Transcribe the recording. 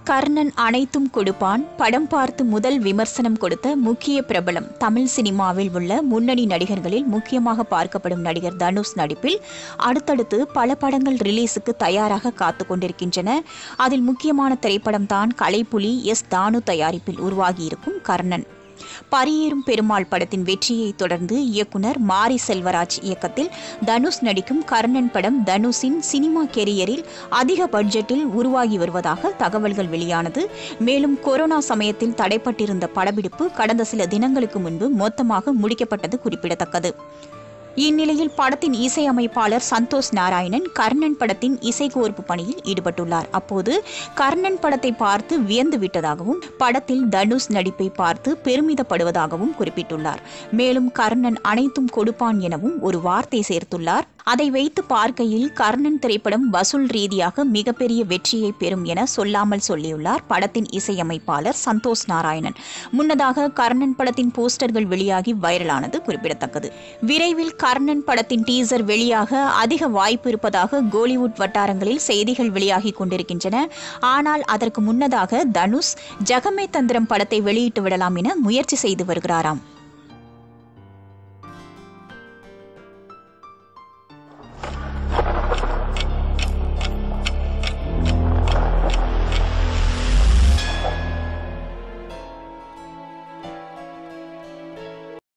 கர்ணன் அனைத்தும் கொடுப்பான் படம் பார்த்து முதல் விமர்சனம் கொடுத்த முக்கிய பிரபலம் தமிழ் சினிமாவில் உள்ள முன்னணி நடிகர்களில் முக்கியமாக பார்க்கப்படும் நடிகர் தனுஷ் நடிப்பில் அடுத்தடுத்து பல படங்கள் ரிலீஸுக்கு தயாராக காத்து கொண்டிருக்கின்றன அதில் முக்கியமான திரைப்படம் தான் கலைப்புலி எஸ் தானு தயாரிப்பில் உருவாகியிருக்கும் கர்ணன் பரியேறும் பெருமாள் படத்தின் வெற்றியை தொடர்ந்து இயக்குனர் மாரி செல்வராஜ் இயக்கத்தில் தனுஷ் நடிக்கும் கர்ணன் படம் தனுஷின் சினிமா கெரியரில் அதிக பட்ஜெட்டில் உருவாகி வருவதாக தகவல்கள் வெளியானது மேலும் கொரோனா சமயத்தில் தடைப்பட்டிருந்த படப்பிடிப்பு கடந்த சில தினங்களுக்கு முன்பு மொத்தமாக முடிக்கப்பட்டது குறிப்பிடத்தக்கது இந்நிலையில் படத்தின் இசையமைப்பாளர் சந்தோஷ் நாராயணன் கர்ணன் படத்தின் இசைகோர்ப்பு பணியில் ஈடுபட்டுள்ளார் அப்போது கர்ணன் படத்தை பார்த்து வியந்து விட்டதாகவும் படத்தில் தனுஷ் நடிப்பை பார்த்து பெருமிதப்படுவதாகவும் குறிப்பிட்டுள்ளார் மேலும் கர்ணன் அனைத்தும் கொடுப்பான் எனவும் ஒரு வார்த்தை சேர்த்துள்ளார் அதை வைத்து பார்க்கையில் கர்ணன் திரைப்படம் வசூல் ரீதியாக மிகப்பெரிய வெற்றியை பெறும் என சொல்லாமல் சொல்லியுள்ளார் படத்தின் இசையமைப்பாளர் சந்தோஷ் நாராயணன் முன்னதாக கர்ணன் படத்தின் போஸ்டர்கள் வெளியாகி வைரலானது குறிப்பிடத்தக்கது விரைவில் கர்ணன் படத்தின் டீசர் வெளியாக அதிக வாய்ப்பு இருப்பதாக கோலிவுட் வட்டாரங்களில் செய்திகள் வெளியாகி கொண்டிருக்கின்றன ஆனால் அதற்கு முன்னதாக தனுஷ் ஜகமே தந்திரம் படத்தை வெளியிட்டு விடலாம் என முயற்சி செய்து வருகிறாராம்